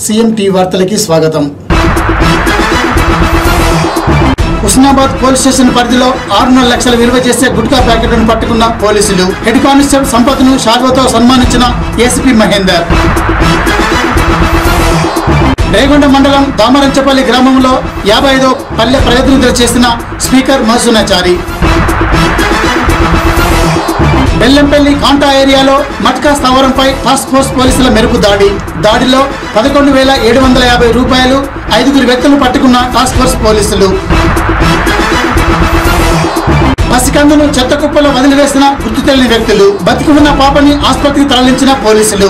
CM tea వార్తలకి స్వాగతం Husnabad police station పరిధిలో ఆరున్నర లక్షల విలువ చేసే గుట్కా ప్యాకెట్లను పట్టుకున్న పోలీసులు హెడ్ కానిస్టేబుల్ సంపత్ను షాల్వతో సన్మానించిన ఏసీపీ మహేందర్ రేగొండ మండలం దామరంచపల్లి గ్రామంలో యాభై ఐదో పల్లె ప్రతినిధులు చేసిన స్పీకర్ మహసూనాచారి బెల్లంపల్లి కాంటా ఏరియాలో మట్కా స్థావరంపై టాస్క్ ఫోర్స్ పోలీసుల మెరుపు దాడి దాడిలో పదకొండు వేల ఏడు వందల యాభై రూపాయలు ఐదుగురు వ్యక్తులు పట్టుకున్న టాస్క్ ఫోర్స్ పోలీసులు పసికందును చెత్త కుప్పలో వదిలివేసిన గుర్తు తెలియని వ్యక్తులు బతికి ఉన్న పాపని ఆసుపత్రికి తరలించిన పోలీసులు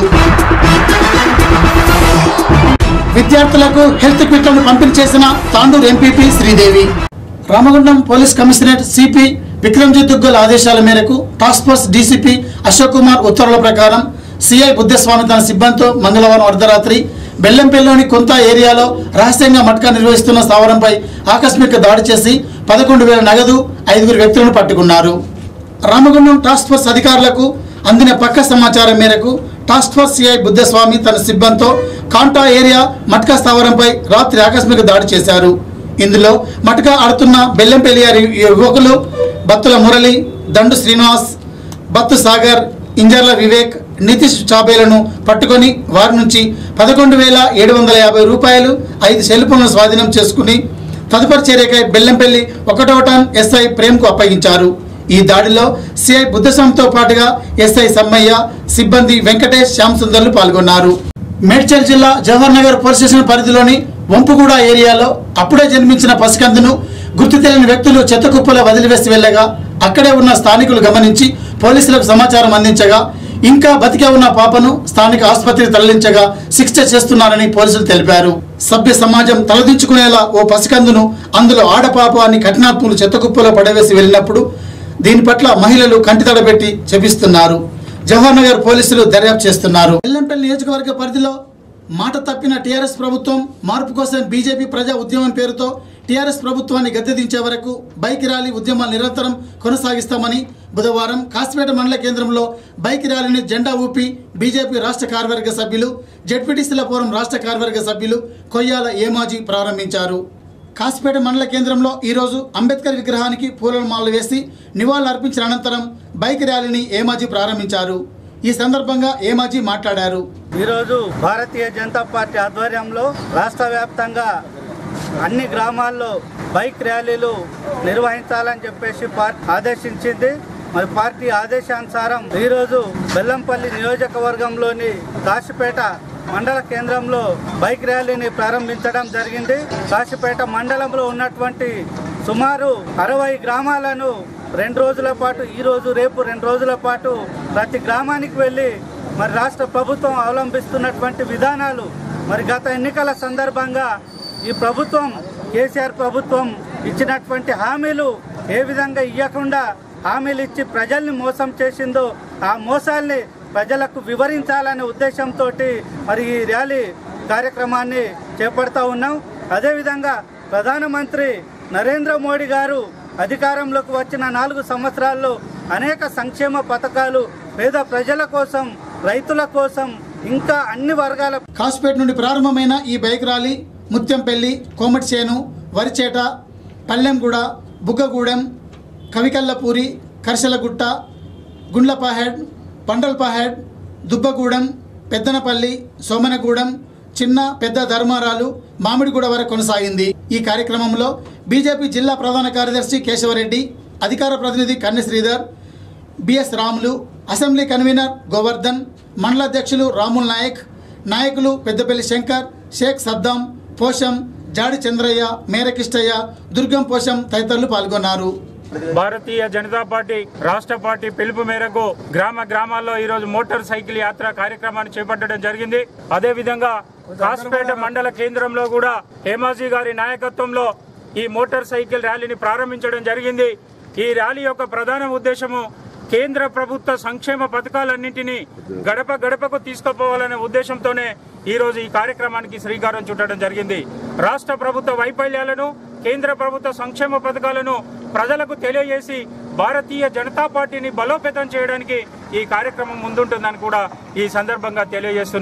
విద్యార్థులకు హెల్త్ కిట్లను పంపిణీ చేసిన Tandur MPP Sridevi Ramagundam police commissionerate CP Vikramjit Duggal ఆదేశాల మేరకు task force DCP Ashok Kumar ఉత్తర్వుల ప్రకారం సిఐ బుద్ధస్వామి తన సిబ్బందితో మంగళవారం అర్ధరాత్రి బెల్లంపల్లిలోని కొంత ఏరియాలో రహస్యంగా మట్కా నిర్వహిస్తున్న స్థావరంపై ఆకస్మిక దాడి చేసి పదకొండు వేల నగదు ఐదుగురు వ్యక్తులను పట్టుకున్నారు రామగుండం టాస్క్ ఫోర్స్ అధికారులకు అందిన పక్క సమాచారం మేరకు టాస్క్ ఫోర్స్ సిఐ బుద్ధస్వామి తన సిబ్బందితో కాంటా ఏరియా మట్కా స్థావరంపై రాత్రి ఆకస్మిక దాడి చేశారు ఇందులో మట్కా ఆడుతున్న బెల్లంపల్లి వారి యువకులు బత్తుల మురళి దండు శ్రీనివాస్ బత్తు సాగర్ ఇంజర్ల వివేక్ నితీష్ చాబేలను పట్టుకొని వారి నుంచి పదకొండు వేల ఏడు వందల యాభై రూపాయలు ఐదు సెల్ ఫోన్లు స్వాధీనం చేసుకుని తదుపరి చర్యకై బెల్లంపల్లి ఒకటో టన్ ఎస్ఐ ప్రేమ్కు అప్పగించారు ఈ దాడిలో సిఐ బుద్ధస్వామితో పాటుగా ఎస్ఐ సమ్మయ్య సిబ్బంది వెంకటేష్ శ్యామ్ సుందర్లు పాల్గొన్నారు మేడ్చల్ జిల్లా జవహర్ నగర్ పోలీస్ స్టేషన్ పరిధిలోని వంపుగూడ ఏరియాలో అప్పుడే జన్మించిన పసికందును గుర్తు తెలియని వ్యక్తులు చెత్త కుప్పలో వదిలివేసి వెళ్ళగా అక్కడే ఉన్న స్థానికులు గమనించి పోలీసులకు సమాచారం అందించగా ఇంకా బతికే ఉన్న పాపను స్థానిక ఆసుపత్రికి తరలించగా శిక్ష చేస్తున్నారని పోలీసులు తెలిపారు సభ్య సమాజం తలదించుకునేలా ఓ పసికందును అందులో ఆడపాప అని కఠినాత్ములు చెత్త కుప్పలో పడవేసి వెళ్ళినప్పుడు దీని పట్ల మహిళలు కంటితడబెట్టి చెపిస్తున్నారు జవహర్ నగర్ పోలీసులు దర్యాప్తు చేస్తున్నారు ఎల్లంపల్లి నియోజకవర్గ పరిధిలో మాట తప్పిన టీఆర్ఎస్ ప్రభుత్వం మార్పు కోసం బీజేపీ ప్రజా ఉద్యమం పేరుతో టీఆర్ఎస్ ప్రభుత్వాన్ని గద్దెదించే వరకు బైక్ ర్యాలీ ఉద్యమాలు నిరంతరం కొనసాగిస్తామని బుధవారం కాసిపేట మండల కేంద్రంలో బైక్ ర్యాలీని జెండా ఊపి బీజేపీ రాష్ట్ర కార్యవర్గ సభ్యులు జెడ్పీటీసీల ఫోరం రాష్ట్ర కార్యవర్గ సభ్యులు కొయ్యాల ఏమాజీ ప్రారంభించారు కాసిపేట మండల కేంద్రంలో ఈరోజు అంబేద్కర్ విగ్రహానికి పూలమాలలు మాలలు వేసి నివాళులు అర్పించిన అనంతరం బైక్ ర్యాలీని ఏమాజీ ప్రారంభించారు ఈ సందర్భంగా ఏమాజీ మాట్లాడారు ఈరోజు భారతీయ జనతా పార్టీ ఆధ్వర్యంలో రాష్ట్ర వ్యాప్తంగా అన్ని గ్రామాల్లో బైక్ ర్యాలీలు నిర్వహించాలని చెప్పేసి పార్టీ ఆదేశించింది మరి పార్టీ ఆదేశానుసారం ఈరోజు బెల్లంపల్లి నియోజకవర్గంలోని కాశీపేట మండల కేంద్రంలో బైక్ ర్యాలీని ప్రారంభించడం జరిగింది కాశీపేట మండలంలో ఉన్నటువంటి సుమారు అరవై గ్రామాలను రెండు రోజుల పాటు ఈ రోజు రేపు రెండు రోజుల పాటు ప్రతి గ్రామానికి వెళ్ళి మరి రాష్ట్ర ప్రభుత్వం అవలంబిస్తున్నటువంటి విధానాలు మరి గత ఎన్నికల సందర్భంగా ఈ ప్రభుత్వం కేసీఆర్ ప్రభుత్వం ఇచ్చినటువంటి హామీలు ఏ విధంగా ఇవ్వకుండా హామీలు ఇచ్చి ప్రజల్ని మోసం చేసిందో ఆ మోసాల్ని ప్రజలకు వివరించాలనే ఉద్దేశంతో మరి ఈ ర్యాలీ కార్యక్రమాన్ని చేపడతా ఉన్నాం అదేవిధంగా ప్రధానమంత్రి నరేంద్ర మోడీ గారు అధికారంలోకి వచ్చిన నాలుగు సంవత్సరాల్లో అనేక సంక్షేమ పథకాలు పేద ప్రజల కోసం రైతుల కోసం ఇంకా అన్ని వర్గాల కాసుపేట నుండి ప్రారంభమైన ఈ బైక్ ర్యాలీ ముత్యంపల్లి కోమటిచేను వరిచేట పల్లెంగూడ బుగ్గగూడెం కవికల్లపూరి కర్షలగుట్ట గుండ్లపాహెడ్ పండల్పాహెడ్ దుబ్బగూడెం పెద్దనపల్లి సోమనగూడెం చిన్న పెద్ద ధర్మారాలు మామిడిగూడ వరకు కొనసాగింది ఈ కార్యక్రమంలో బీజేపీ జిల్లా ప్రధాన కార్యదర్శి కేశవరెడ్డి అధికార ప్రతినిధి Kanne Sridhar BS Ramulu assembly convener Govardhan మండల అధ్యక్షులు రాముల్ నాయక్ నాయకులు పెద్దపల్లి శంకర్ షేక్ సద్దాం పోషం జాడి చంద్రయ్య మేరకిష్టయ్య దుర్గం పోషం తదితరులు పాల్గొన్నారు భారతీయ జనతా పార్టీ రాష్ట్ర పార్టీ పిలుపు మేరకు గ్రామ గ్రామాల్లో ఈ రోజు మోటార్ సైకిల్ యాత్ర కార్యక్రమాన్ని చేపట్టడం జరిగింది అదే విధంగా కాస్పేట మండల కేంద్రంలో కూడా హేమాజీ గారి నాయకత్వంలో ఈ మోటార్ సైకిల్ ర్యాలీని ప్రారంభించడం జరిగింది ఈ ర్యాలీ యొక్క ప్రధాన ఉద్దేశము కేంద్ర ప్రభుత్వ సంక్షేమ పథకాలన్నింటినీ గడప గడపకు తీసుకుపోవాలనే ఉద్దేశంతోనే ఈ రోజు ఈ కార్యక్రమానికి శ్రీకారం చుట్టడం జరిగింది రాష్ట్ర ప్రభుత్వ వైఫల్యాలను కేంద్ర ప్రభుత్వ సంక్షేమ పథకాలను ప్రజలకు తెలియజేసి భారతీయ జనతా పార్టీని బలోపేతం చేయడానికి ఈ కార్యక్రమం ముందుంటుందని కూడా ఈ సందర్భంగా తెలియజేస్తున్నాం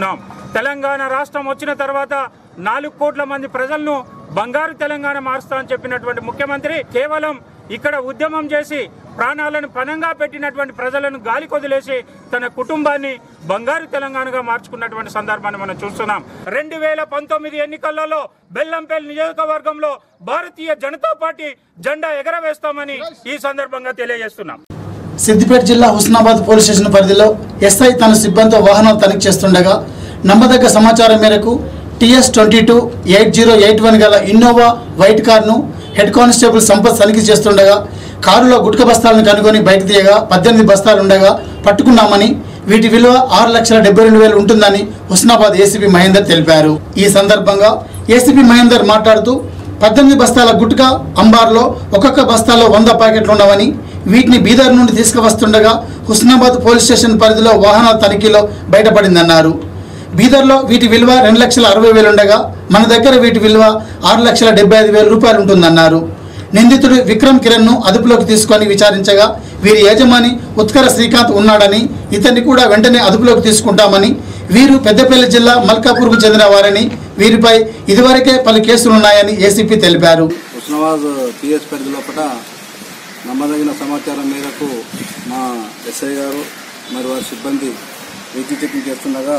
తెలంగాణ రాష్ట్రం వచ్చిన తర్వాత నాలుగు కోట్ల మంది ప్రజలను బంగారు తెలంగాణ మారుస్తా అని చెప్పినటువంటి ముఖ్యమంత్రి కేవలం ఇక్కడ ఉద్యమం చేసి ప్రాణాలను పనంగా పెట్టినటువంటి ప్రజలను గాలి కొదిలేసి తన కుటుంబాన్ని బంగారు తెలంగాణగా మార్చుకున్నటువంటి సందర్భాన్ని మనం చూస్తున్నాం రెండు వేల పంతొమ్మిది ఎన్నికలలో బెల్లంపల్లి నియోజకవర్గంలో భారతీయ జనతా పార్టీ జెండా ఎగరవేస్తామని ఈ సందర్భంగా తెలియజేస్తున్నాం సిద్దిపేట జిల్లా హుస్నాబాద్ పోలీస్ స్టేషన్ పరిధిలో ఎస్ఐ తన సిబ్బందితో వాహనం తనిఖీ చేస్తుండగా నమ్మదగ్గ సమాచారం మేరకు TS twenty two eight zero eight one గల ఇన్నోవా వైట్ కార్ను హెడ్ కానిస్టేబుల్ సంపత్ తనిఖీ చేస్తుండగా కారులో గుట్క బస్తాలను కనుగొని బయట తీయగా పద్దెనిమిది బస్తాలు ఉండగా పట్టుకున్నామని వీటి విలువ ఆరు లక్షల డెబ్బై రెండు వేలు ఉంటుందని హుస్నాబాద్ ఏసీపీ మహేందర్ తెలిపారు ఈ సందర్భంగా ఏసీపీ మహేందర్ మాట్లాడుతూ పద్దెనిమిది బస్తాల గుట్కా అంబార్లో ఒక్కొక్క బస్తాలో వంద ప్యాకెట్లు ఉన్నవని వీటిని బీదర్ నుండి తీసుకువస్తుండగా హుస్నాబాద్ పోలీస్ స్టేషన్ పరిధిలో వాహనాల తనిఖీలో బయటపడిందన్నారు బీదర్లో వీటి విలువ రెండు లక్షల అరవై వేలు ఉండగా మన దగ్గర వీటి విలువ ఆరు లక్షల డెబ్బై ఐదు వేల రూపాయలు ఉంటుందన్నారు నిందితుడు విక్రమ్ కిరణ్ ను అదుపులోకి తీసుకొని విచారించగా వీరి యజమాని ఉత్కర శ్రీకాంత్ ఉన్నాడని ఇతన్ని కూడా వెంటనే అదుపులోకి తీసుకుంటామని వీరు పెద్దపల్లి జిల్లా మల్కాపూర్కు చెందిన వారని వీరిపై ఇదివరకే పలు కేసులున్నాయని ఏసీపీ తెలిపారు హుస్నాబాద్ పిఎస్ పరిధి లోపల నమ్మదగిన సమాచారం మేరకు మా ఎస్ఐ గారు మరి వారి సిబ్బంది వెహికల్ చెకింగ్ చేస్తుండగా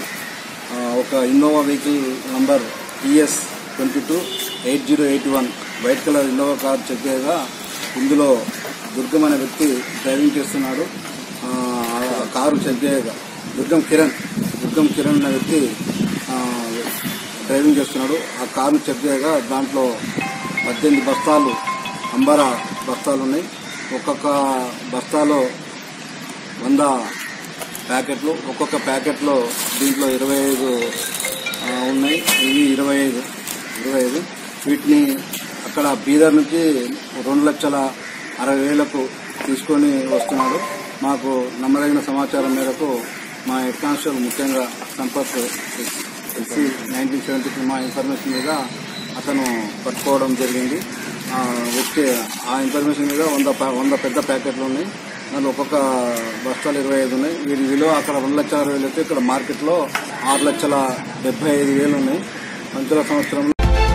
ఆ, ఒక Innova vehicle number TS twenty two eight zero eight one white colour Innova car check చేయగా ఇందులో దుర్గం అనే వ్యక్తి డ్రైవింగ్ చేస్తున్నాడు ఆ, ఆ కారు చెక్ చేయగా దుర్గం కిరణ్ దుర్గం కిరణ్ అనే వ్యక్తి ఆ, డ్రైవింగ్ చేస్తున్నాడు ఆ కారును చెక్ చేయగా దాంట్లో పద్దెనిమిది బస్తాలు అంబరా బస్తాలు ఉన్నాయి ఒక్కొక్క బస్తాలో వంద ప్యాకెట్లు ఒక్కొక్క ప్యాకెట్లో దీంట్లో ఇరవై ఐదు ఆ, ఉన్నాయి ఇవి ఇరవై ఐదు ఇరవై ఐదు వీటిని అక్కడ బీదర్ నుంచి రెండు లక్షల అరవై వేలకు తీసుకొని వస్తున్నాడు మాకు నమ్మదగిన సమాచారం మేరకు మా హెడ్ కానిస్టేబుల్ ముఖ్యంగా Sampath SC nineteen seventy two మా ఇన్ఫర్మేషన్ మీద అతను పట్టుకోవడం జరిగింది ఆ వ్యక్తి ఆ ఇన్ఫర్మేషన్ మీద వంద ప్యా- వంద పెద్ద ప్యాకెట్లు ఉన్నాయి దాంట్లో ఒక్కొక్క బస్తాలు ఇరవై ఐదు ఉన్నాయి వీటి విలువ అక్కడ రెండు లక్షల అరవై వేలు అయితే ఇక్కడ మార్కెట్లో ఆరు లక్షల డెబ్బై ఐదు వేలు ఉన్నాయి పంచుల సంవత్సరంలో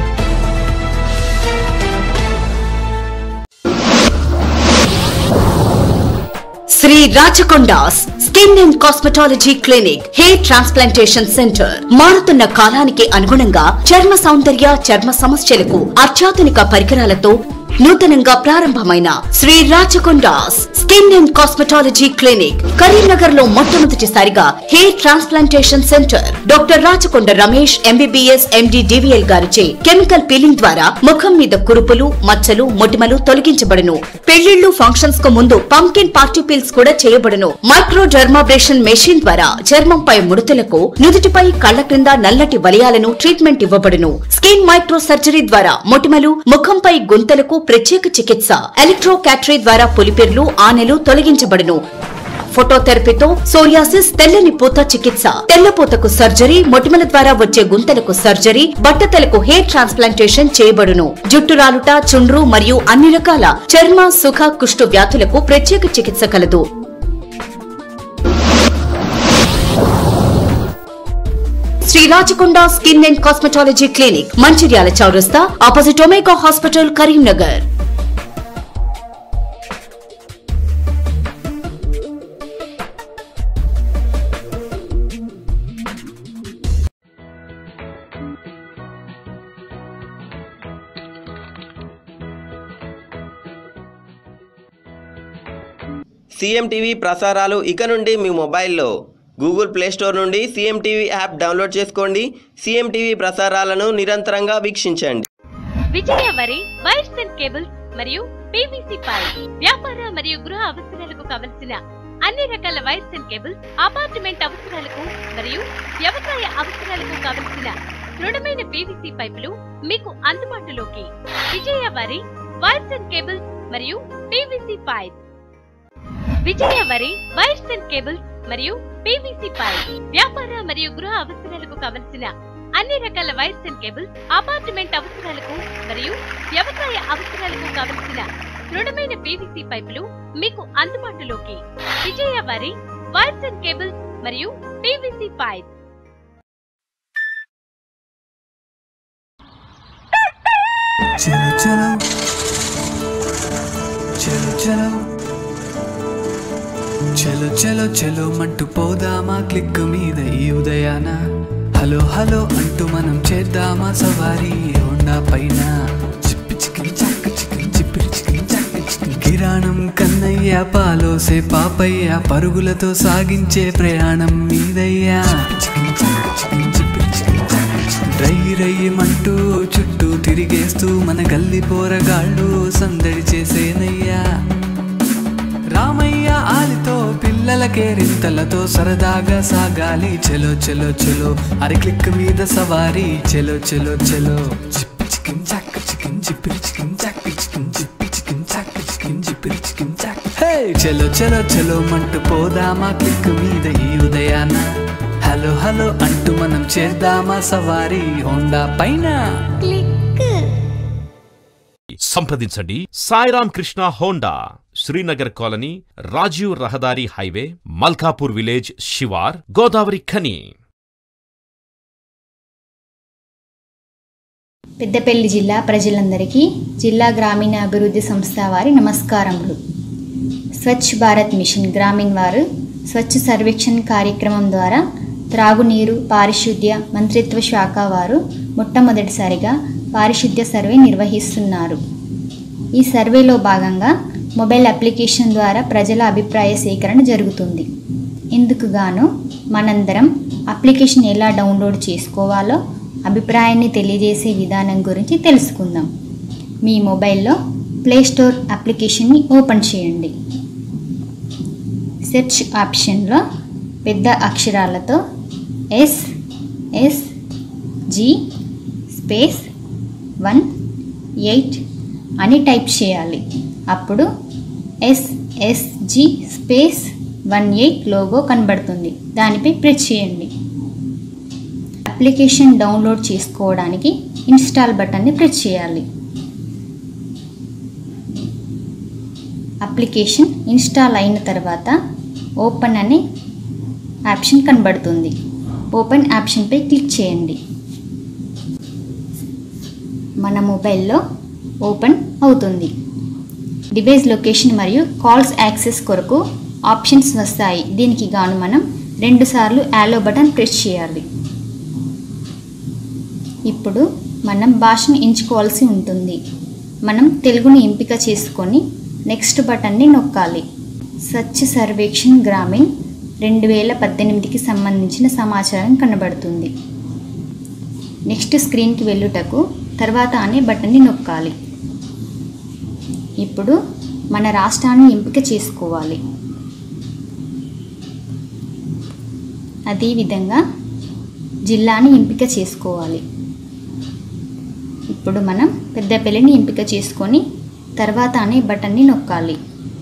Shri Rachakondas skin and cosmetology clinic hair transplantation centre మారుతున్న కాలానికి అనుగుణంగా చర్మ సౌందర్య చర్మ సమస్యలకు అత్యాధునిక పరికరాలతో నూతనంగా ప్రారంభమైన Shri Rachakondas skin and cosmetology clinic Karimnagar లో మొట్టమొదటిసారిగా hair transplantation centre doctor Rachakonda Ramesh MBBS MD DVL గారిచే కెమికల్ పీలింగ్ ద్వారా ముఖం మీద కురుపులు మచ్చలు మొటిమలు తొలగించబడును పెళ్లిళ్లు ఫంక్షన్స్ కు ముందు పంకిన్ పార్టీ పీల్స్ కూడా చేయబడును మైక్రో డర్మాబ్రేషన్ మెషిన్ ద్వారా చర్మంపై ముడతలకు నుదుటిపై కళ్ల క్రింద నల్లటి వలయాలను ట్రీట్మెంట్ ఇవ్వబడును స్కిన్ మైక్రో సర్జరీ ద్వారా మొటిమలు ముఖంపై గుంతలకు ప్రత్యేక చికిత్స ఎలక్ట్రో క్యాటరీ ద్వారా పులిపిర్లు ఆనెలు తొలగించబడును ఫోటోథెరపీతో సోరియాసిస్ తెల్లని పూత చికిత్స తెల్లపూతకు సర్జరీ మొటిమల ద్వారా వచ్చే గుంతలకు సర్జరీ బట్టతలకు హెయిర్ ట్రాన్స్ప్లాంటేషన్ చేయబడును జుట్టు రాలుట చుండ్రు మరియు అన్ని రకాల చర్మ సుఖ కుష్టు వ్యాధులకు ప్రత్యేక చికిత్స కలదు Shri Rachakonda skin and cosmetology clinic Mancherial చౌరస్తా opposite Omega hospital Karimnagar CM TV ప్రసారాలు ఇక నుండి మీ మొబైల్లో గూగుల్ ప్లే స్టోర్ నుండి సీఎం టీవీ యాప్ డౌన్లోడ్ చేసుకోండి సీఎం టీవీ ప్రసారాలను నిరంతరంగా వీక్షించండి విజయ వరి వైర్స్ అండ్ కేబుల్స్ మరియు పీవీసీ పైప్ వ్యాపార మరియు గృహ అవసరాలకు కావలసిన అన్ని రకాల వైర్స్ అండ్ కేబుల్స్ అపార్ట్మెంట్ అవసరాలకు మరియు వ్యవసాయ అవసరాలకు కావలసిన దృఢమైన పీవీసీ పైపులు మీకు అందుబాటులోకి విజయ వరి వైర్స్ అండ్ కేబుల్స్ మరియు పీవీసీ పైప్ విజయ వరి వైర్స్ అండ్ కేబుల్స్ మరియు పీవీసీ పైప్ వ్యాపార మరియు గృహ అవసరాలకు కావలసిన అన్ని రకాల వైర్స్ అండ్ కేబుల్స్ అపార్ట్మెంట్ అవసరాలకు మరియు వ్యవసాయ అవసరాలకు కావలసిన దృఢమైన పీవీసీ పైపులు మీకు అందుబాటులోకి విజయ వరి వైర్స్ అండ్ కేబుల్స్ మరియు పీవీసీ పైప్ చలో చలో చలో చలో చలో చలో చలో మంటూ పోదామా క్లిక్ మీద ఈ ఉదయాన హలో హలో అంటూ మనం చేద్దామా సవారీ హోండా పైన చిప్పి చికిన్ చక్క చికిన్ చిప్పిరి చికిన్ చక్క చికిన్ కిరాణం కన్నయ్య పాలోసే పాపయ్య పరుగులతో సాగించే ప్రయాణం మీదయ్యా చికిన్ చక్క చికిన్ చిప్పిరి చికిన్ చక్క చికిన్ రై రయ్యమంటూ చుట్టూ తిరిగేస్తూ మన గల్లి పోరగాళ్ళు సందడి చేసేనయ్యా రామయ్య ఆలితో పిల్లలకే రింతలతో సరదాగా సాగాలి చెలో చెలో చెలో అరి క్లిక్ మీద సవారీ చెలో చెలో చెలో చిప్పి చికిన్ చాక్ చికిన్ చిప్పిరి చికిన్ చాక్ చికిన్ చిప్పి చికిన్ చాక్ చికిన్ చిప్పిరి చికిన్ చాక్ హే చెలో చెలో చెలో మంటూ పోదామా క్లిక్ మీద ఈ ఉదయాన హలో హలో అంటూ మనం చేద్దామా సవారీ హోండా పైన సంప్రదించండి సాయిరామ్ కృష్ణ హోండా శ్రీనగర్ కాలనీ రాజీవ్ రహదారి హైవే మల్కాపూర్ విలేజ్ శివార్ గోదావరి ఖని పెద్దపల్లి జిల్లా ప్రజలందరికీ జిల్లా గ్రామీణ అభివృద్ధి సంస్థ వారి నమస్కారములు స్వచ్ఛ్ భారత్ మిషన్ గ్రామీణ్ వారు స్వచ్ఛ సర్వేక్షణ్ కార్యక్రమం ద్వారా త్రాగునీరు పారిశుద్ధ్య మంత్రిత్వ శాఖ వారు మొట్టమొదటిసారిగా పారిశుద్ధ్య సర్వే నిర్వహిస్తున్నారు ఈ సర్వేలో భాగంగా మొబైల్ అప్లికేషన్ ద్వారా ప్రజల అభిప్రాయ సేకరణ జరుగుతుంది ఇందుకు గాను మనందరం అప్లికేషన్ ఎలా డౌన్లోడ్ చేసుకోవాలో అభిప్రాయాన్ని తెలియజేసే విధానం గురించి తెలుసుకుందాం మీ మొబైల్లో ప్లే స్టోర్ అప్లికేషన్ని ఓపెన్ చేయండి సెర్చ్ ఆప్షన్లో పెద్ద అక్షరాలతో S S G space one eight అని టైప్ చేయాలి అప్పుడు SSG space one eight logo కనబడుతుంది దానిపై ప్రెస్ చేయండి అప్లికేషన్ డౌన్లోడ్ చేసుకోవడానికి ఇన్స్టాల్ బటన్ని ప్రెస్ చేయాలి అప్లికేషన్ ఇన్స్టాల్ అయిన తర్వాత ఓపెన్ అనే ఆప్షన్ కనబడుతుంది ఓపెన్ ఆప్షన్పై క్లిక్ చేయండి మన మొబైల్లో ఓపెన్ అవుతుంది డివైస్ లొకేషన్ మరియు కాల్స్ యాక్సెస్ కొరకు ఆప్షన్స్ వస్తాయి దీనికి గాను మనం రెండుసార్లు యాలో బటన్ ప్రెస్ చేయాలి ఇప్పుడు మనం భాషను ఎంచుకోవాల్సి ఉంటుంది మనం తెలుగుని ఎంపిక చేసుకొని నెక్స్ట్ బటన్ని నొక్కాలి స్వచ్ఛ సర్వేక్షణ్ గ్రామీణ్ రెండు వేల పద్దెనిమిదికి సంబంధించిన సమాచారం కనబడుతుంది నెక్స్ట్ స్క్రీన్కి వెళ్ళుటకు తర్వాత అనే బటన్ని నొక్కాలి ఇప్పుడు మన రాష్ట్రాన్ని ఎంపిక చేసుకోవాలి అదేవిధంగా జిల్లాని ఎంపిక చేసుకోవాలి ఇప్పుడు మనం పెద్దపల్లిని ఎంపిక చేసుకొని తర్వాత అనే బటన్ని నొక్కాలి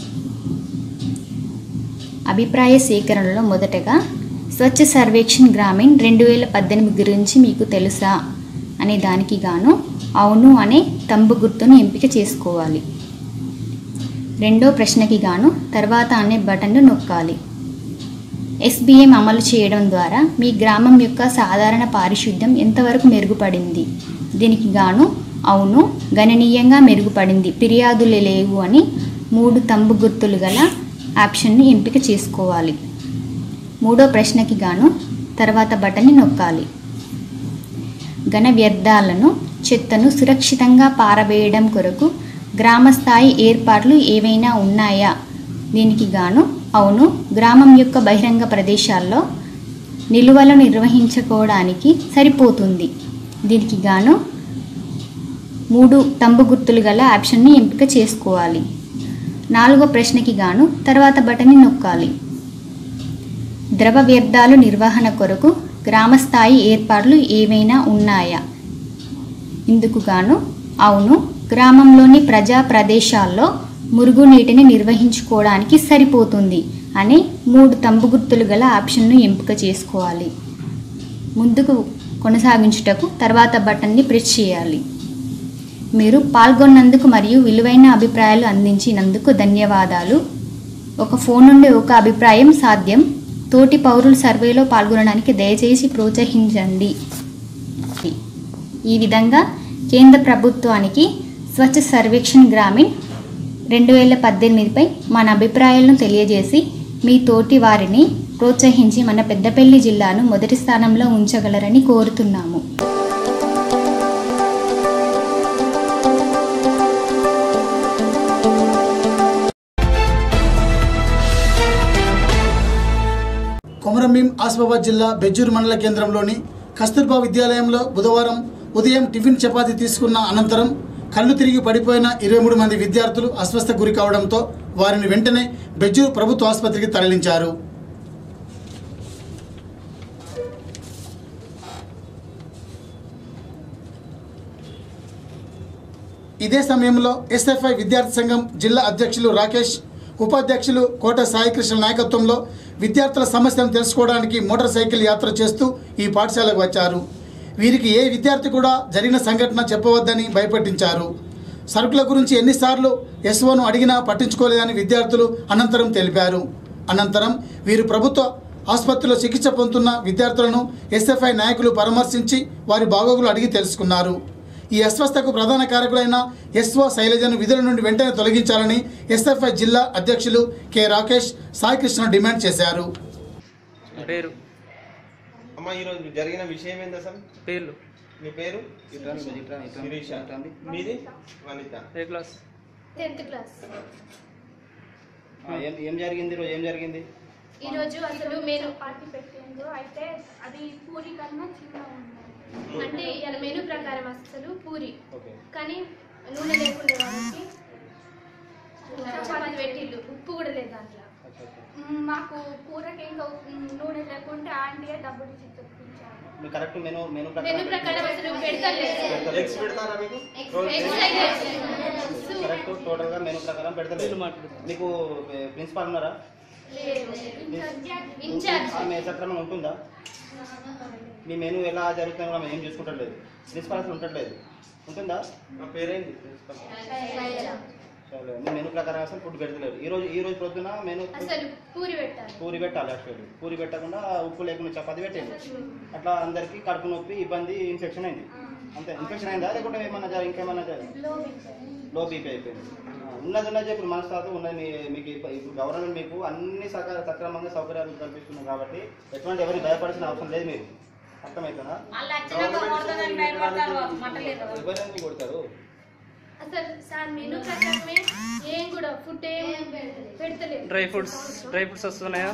అభిప్రాయ సేకరణలో మొదటగా స్వచ్ఛ సర్వేక్షణ్ గ్రామీణ్ రెండు వేల పద్దెనిమిది గురించి మీకు తెలుసా అనే దానికి గాను అవును అనే తంబు గుర్తును ఎంపిక చేసుకోవాలి రెండో ప్రశ్నకి గాను తర్వాత అనే బటన్ను నొక్కాలి ఎస్బీఎం అమలు చేయడం ద్వారా మీ గ్రామం యొక్క సాధారణ పారిశుద్ధ్యం ఎంతవరకు మెరుగుపడింది దీనికి గాను అవును గణనీయంగా మెరుగుపడింది ఫిర్యాదులు లేవు అని మూడు తంబు గుర్తులు గల ఆప్షన్ని ఎంపిక చేసుకోవాలి మూడో ప్రశ్నకి గాను తర్వాత బటన్ని నొక్కాలి ఘన వ్యర్థాలను చెత్తను సురక్షితంగా పారవేయడం కొరకు గ్రామస్థాయి ఏర్పాట్లు ఏవైనా ఉన్నాయా దీనికి గాను అవును గ్రామం యొక్క బహిరంగ ప్రదేశాల్లో నిలువలను నిర్వహించుకోవడానికి సరిపోతుంది దీనికి గాను మూడు తంబు గుర్తులు గల ఆప్షన్ని ఎంపిక చేసుకోవాలి నాలుగో ప్రశ్నకి గాను తర్వాత బటన్ని నొక్కాలి ద్రవ వ్యర్థాలు నిర్వహణ కొరకు గ్రామస్థాయి ఏర్పాట్లు ఏవైనా ఉన్నాయా ఇందుకు గాను అవును గ్రామంలోని ప్రజా ప్రదేశాల్లో మురుగునీటిని నిర్వహించుకోవడానికి సరిపోతుంది అని మూడు తంబు గుర్తులు గల ఆప్షన్ను ఎంపిక చేసుకోవాలి ముందుకు కొనసాగించుటకు తర్వాత బటన్ని ప్రెస్ చేయాలి మీరు పాల్గొన్నందుకు మరియు విలువైన అభిప్రాయాలు అందించినందుకు ధన్యవాదాలు ఒక ఫోన్ నుండి ఒక అభిప్రాయం సాధ్యం తోటి పౌరులు సర్వేలో పాల్గొనడానికి దయచేసి ప్రోత్సహించండి ఈ విధంగా కేంద్ర ప్రభుత్వానికి స్వచ్ఛ సర్వేక్షణ్ గ్రామీణ్ రెండు వేల పద్దెనిమిదిపై మన అభిప్రాయాలను తెలియజేసి మీ తోటి వారిని ప్రోత్సహించి మన పెద్దపల్లి జిల్లాను మొదటి స్థానంలో ఉంచగలరని కోరుతున్నాము కొమరంభీం ఆసిఫాబాద్ జిల్లా బెజ్జూరు మండల కేంద్రంలోని కస్తూర్బా విద్యాలయంలో బుధవారం ఉదయం టిఫిన్ చపాతీ తీసుకున్న అనంతరం కళ్ళు తిరిగి పడిపోయిన ఇరవై మూడు మంది విద్యార్థులు అస్వస్థ గురి కావడంతో వారిని వెంటనే బెజ్జూరు ప్రభుత్వ ఆసుపత్రికి తరలించారు ఇదే సమయంలో ఎస్ఎఫ్ఐ విద్యార్థి సంఘం జిల్లా అధ్యక్షులు రాకేష్ ఉపాధ్యక్షులు కోట సాయికృష్ణ నాయకత్వంలో విద్యార్థుల సమస్యలను తెలుసుకోవడానికి మోటార్ సైకిల్ యాత్ర చేస్తూ ఈ పాఠశాలకు వచ్చారు వీరికి ఏ విద్యార్థి కూడా జరిగిన సంఘటన చెప్పవద్దని భయపెట్టించారు సరుకుల గురించి ఎన్నిసార్లు ఎస్ఓను అడిగినా పట్టించుకోలేదని విద్యార్థులు అనంతరం తెలిపారు అనంతరం వీరు ప్రభుత్వ ఆసుపత్రిలో చికిత్స పొందుతున్న విద్యార్థులను ఎస్ఎఫ్ఐ నాయకులు పరామర్శించి వారి బాగోగులు అడిగి తెలుసుకున్నారు ఈ అస్వస్థకు ప్రధాన కారకులైన ఎస్ఓ శైలజను విధుల నుండి వెంటనే తొలగించాలని ఎస్ఎఫ్ఐ జిల్లా అధ్యక్షులు కె రాకేష్ సాయికృష్ణ డిమాండ్ చేశారు పేరు అమ్మ ఈరోజు జరిగిన విషయం ఏంది అసలు పేర్లు మీ పేరు శిరీష మీది వనిత ఏ క్లాస్ టెన్త్ క్లాస్ ఏం ఏం జరిగింది ఈరోజు ఏం జరిగింది ఈరోజు అసలు మెను పార్టీ పెట్టిండ్రు అయితే అది పూరి కన్నా చిన్న ఉంది అంటే ఇలా మెను ప్రకారం అసలు పూరి కానీ నూనె లేకుండా వాళ్ళకి చపాతి పెట్టిండు ఉప్పు కూడా లేదు దాంట్లో మ్, మాకు కూరకి ఇంకా ఉప్పు- నూనె లేకుంటే ఆంటీ డబ్బులు ఇచ్చి తెప్పించారు మీ కరెక్ట్ మెను మెను మెను ప్రకారం అసలు పెడతలేదు ఎగ్స్ పెడతారా మీకు ఎగ్స్ అయితే కరెక్ట్ టోటల్ గా మెను ప్రకారం పెడతలేదు మీకు ప్రిన్సిపాల్ ఉన్నారా ఇన్ఛార్జ్ ఆమె సక్రమంగా ఉంటుందా మీ మెను ఎలా జరుగుతుందో కూడా మేము ఏం చూసుకుంటలేదు ప్రిన్సిపాల్ అసలు ఉండట్లేదు ఉంటుందా నా పేరేంటి ప్రిన్సిపల్ సరే మీ మెను ప్రకారం అసలు ఫుడ్ పెడతలేదు ఈ రోజు ఈ రోజు పొద్దున మెను అసలు పూరి పెట్టాలి పూరి పెట్టాలి యాక్చువల్లీ పూరి పెట్టకుండా ఉప్పు లేకుండా చపాతి పెట్టేది అట్లా అందరికి కడుపు నొప్పి ఇబ్బంది ఇన్ఫెక్షన్ అయింది అంతే ఇన్ఫెక్షన్ అయిందా లేకుంటే ఏమన్నా జరి- ఇంకేమన్నా జరిగింది లో లో బీపీ అయిపోయింది ఆ, ఉన్నది ఉన్నది ఇప్పుడు మనస్తాతం ఉన్నది మీ మీకు ఇప్ప- ఇప్పుడు గవర్నమెంట్ మీకు అన్ని సక సక్రమంగా సౌకర్యాలు కల్పిస్తుంది కాబట్టి ఎటువంటి ఎవరిని భయపడాల్సిన అవసరం లేదు మీరు అర్థమవుతుందా ఎవరెందుకు కొడతారు అసలు సార్ మెను ప్రకారమే ఏం కూడా ఫుడ్ ఏం పెడతలేదు డ్రై ఫ్రూట్స్ డ్రై ఫ్రూట్స్ వస్తున్నాయా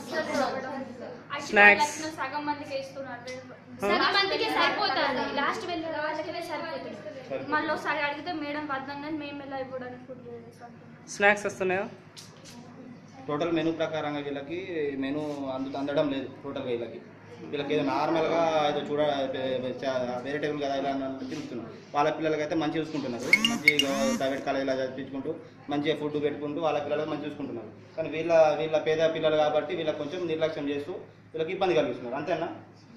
స్నాక్స్ Snacks. సగం మందికి ఇస్తున్నారు సగం మందికి సరిపోతుంది లాస్ట్ వెళ్ళే వాళ్ళకి సరిపోతుంది మళ్ళీ ఒకసారి అడిగితే మేడం వద్దాం కానీ మేము ఎలా ఇవ్వడానికి ఫుడ్ స్నాక్స్ వస్తున్నాయా టోటల్ మెనూ ప్రకారంగా వీళ్ళకి మెనూ అందు అందడం లేదు టోటల్గా వీళ్ళకి వీళ్ళకి ఏదో నార్మల్గా ఏదో చూడ వేరే టైం కదా ఇలా అన్నట్టు తిరుగుతున్నారు వాళ్ళ పిల్లలకైతే మంచిగా చూసుకుంటున్నారు మంచి ప్రైవేట్ కాలేజీలో చదివించుకుంటూ మంచిగా ఫుడ్ పెట్టుకుంటూ వాళ్ళ పిల్లలకు మంచిగా చూసుకుంటున్నారు కానీ వీళ్ళ వీళ్ళ పేద పిల్లలు కాబట్టి వీళ్ళకి కొంచెం నిర్లక్ష్యం చేస్తూ వీళ్ళకి ఇబ్బంది కలిగిస్తున్నారు అంతేనా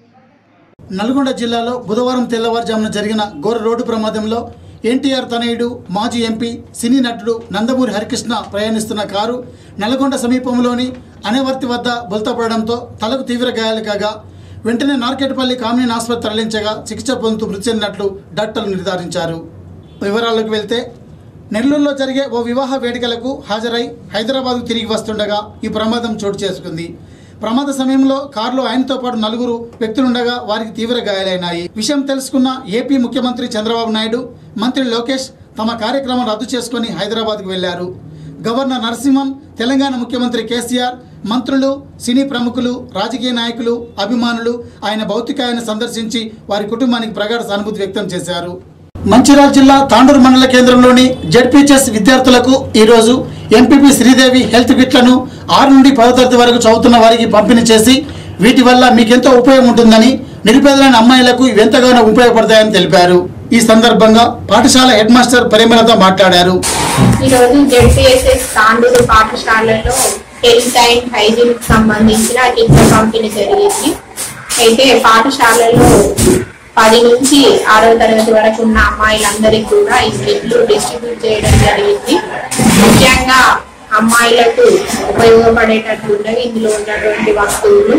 నల్గొండ జిల్లాలో బుధవారం తెల్లవారుజామున జరిగిన ఘోర రోడ్డు ప్రమాదంలో ఎన్టీఆర్ తనయుడు మాజీ ఎంపీ సినీ నటుడు నందమూరి హరికృష్ణ ప్రయాణిస్తున్న కారు నల్గొండ సమీపంలోని అనేవర్తి వద్ద బొల్తపడడంతో తలకు తీవ్ర గాయాలు కాగా వెంటనే నార్కెట్పల్లి కామినేని ఆసుపత్రి తరలించగా చికిత్స పొందుతూ మృతి చెందినట్లు డాక్టర్లు నిర్ధారించారు వివరాల్లోకి వెళ్తే నెల్లూరులో జరిగే ఓ వివాహ వేడుకలకు హాజరై హైదరాబాద్కు తిరిగి వస్తుండగా ఈ ప్రమాదం చోటు చేసుకుంది ప్రమాద సమయంలో కారులో ఆయనతో పాటు నలుగురు వ్యక్తులుండగా వారికి తీవ్ర గాయాలైనాయి విషయం తెలుసుకున్న ఏపీ ముఖ్యమంత్రి చంద్రబాబు నాయుడు మంత్రి లోకేష్ తమ కార్యక్రమం రద్దు చేసుకుని హైదరాబాద్కు వెళ్లారు గవర్నర్ నరసింహన్ తెలంగాణ ముఖ్యమంత్రి కేసీఆర్ మంత్రులు సినీ ప్రముఖులు రాజకీయ నాయకులు అభిమానులు ఆయన భౌతికాయాన్ని సందర్శించి వారి కుటుంబానికి ప్రగాఢ సానుభూతి వ్యక్తం చేశారు మంచిర్యాల జిల్లా తాండూరు మండల కేంద్రంలోని జెడ్పీహెచ్ఎస్ విద్యార్థులకు ఈరోజు ఎంపీపీ శ్రీదేవి హెల్త్ కిట్లను ఆరు నుండి పదో తరగతి వరకు చదువుతున్న వారికి పంపిణీ చేసి వీటి వల్ల మీకెంతో ఉపయోగం ఉంటుందని నిరుపేదలైన అమ్మాయిలకు ఇవి ఎంతగానో ఉపయోగపడతాయని తెలిపారు ఈ సందర్భంగా పాఠశాల హెడ్ మాస్టర్ పరిమళతో మాట్లాడారు ఈరోజు జెడ్పీఎస్ఎస్ తాండూరు పాఠశాలలో హెల్త్ అండ్ హైజీన్ కి సంబంధించిన కిట్ల పంపిణీ జరిగింది అయితే పాఠశాలలో పది నుంచి ఆరవ తరగతి వరకు ఉన్న అమ్మాయిలందరికీ కూడా ఈ కిట్లు డిస్ట్రిబ్యూట్ చేయడం జరిగింది ముఖ్యంగా అమ్మాయిలకు ఉపయోగపడేటట్లుండగా ఇందులో ఉన్నటువంటి వస్తువులు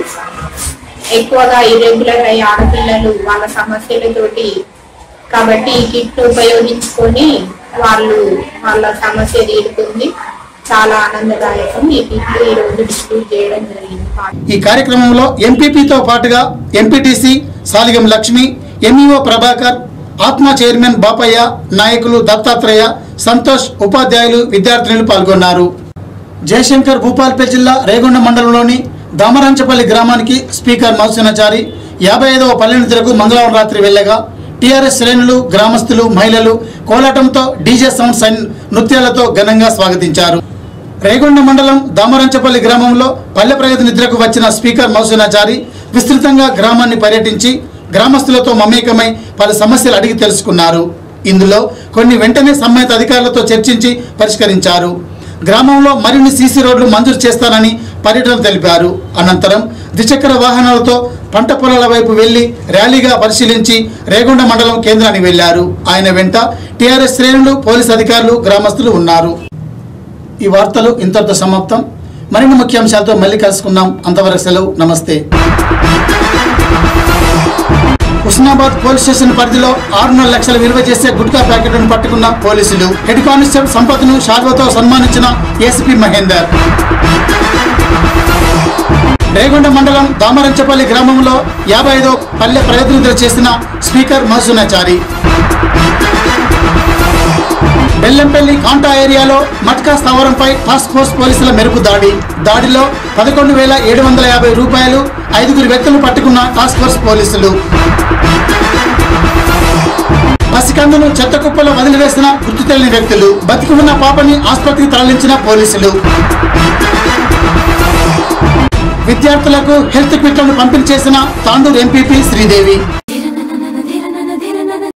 ఎక్కువగా ఇరెగ్యులర్ అయ్యే ఆడపిల్లలు వాళ్ళ సమస్యలతోటి కాబట్టి ఈ కిట్ ఉపయోగించుకొని వాళ్ళు వాళ్ళ సమస్య తీరుతుంది చాలా ఆనందదాయకం ఈ కిట్లు ఈ రోజు డిస్ట్రిబ్యూట్ చేయడం జరిగింది ఈ కార్యక్రమంలో ఎంపీపీతో పాటుగా ఎంపీటీసీ సాలిగం లక్ష్మి ఎంఈఓ ప్రభాకర్ ఆత్మ చైర్మన్ బాపయ్య నాయకులు దత్తాత్రేయ సంతోష్ ఉపాధ్యాయులు విద్యార్థినులు పాల్గొన్నారు జయశంకర్ భూపాల్పేట జిల్లా రేగొండ మండలంలోని దామరాంచపల్లి గ్రామానికి స్పీకర్ మధుసూనాచారి యాభై ఐదవ పల్లెనిద్రకు మంగళవారం రాత్రి వెళ్ళగా టీఆర్ఎస్ శ్రేణులు గ్రామస్తులు మహిళలు కోలాటంతో డీజే సౌండ్స్ అండ్ నృత్యాలతో ఘనంగా స్వాగతించారు రేగొండ మండలం దామరంచపల్లి గ్రామంలో పల్లె ప్రగతి నిద్రకు వచ్చిన స్పీకర్ మౌసూనాచారి విస్తృతంగా గ్రామాన్ని పర్యటించి గ్రామస్తులతో మమేకమై పలు సమస్యలు అడిగి తెలుసుకున్నారు ఇందులో కొన్ని వెంటనే సంబంధిత అధికారులతో చర్చించి పరిష్కరించారు గ్రామంలో మరిన్ని సీసీ రోడ్లు మంజూరు చేస్తానని పర్యటన తెలిపారు అనంతరం ద్విచక్ర వాహనాలతో పంట పొలాల వైపు వెళ్లి ర్యాలీగా పరిశీలించి రేగొండ మండలం కేంద్రానికి వెళ్లారు ఆయన వెంట టీఆర్ఎస్ శ్రేణులు పోలీస్ అధికారులు గ్రామస్తులు ఉన్నారు ఈ వార్తలు ఇంతటితో సమాప్తం మరిన్ని ముఖ్యాంశాలతో మళ్ళీ కలుసుకుందాం అంతవరకు సెలవు నమస్తే హుస్నాబాద్ పోలీస్ స్టేషన్ పరిధిలో ఆరున్నర లక్షల విలువ చేసే గుట్కా ప్యాకెట్లను పట్టుకున్న పోలీసులు హెడ్ కానిస్టేబుల్ సంపత్ను షాల్వతో సన్మానించిన ఏసీపీ మహేందర్ రేగొండ మండలం దామరంచపల్లి గ్రామంలో యాభై ఐదో పల్లె ప్రతినిధులు చేసిన స్పీకర్ మహసూనాచారి బెల్లంపల్లి కాంటా ఏరియాలో మట్కా స్థావరంపై టాస్క్ ఫోర్స్ పోలీసుల మెరుపు దాడి దాడిలో పదకొండు వేల ఏడు వందల యాభై రూపాయలు ఐదుగురు వ్యక్తులు పట్టుకున్న టాస్క్ ఫోర్స్ పోలీసులు పసికందును చెత్త కుప్పలో వదిలివేసిన గుర్తు తెలియని వ్యక్తులు బతికి ఉన్న పాపని ఆసుపత్రికి తరలించిన పోలీసులు విద్యార్థులకు హెల్త్ కిట్లను పంపిణీ చేసిన తాండూరు ఎంపీపీ శ్రీదేవి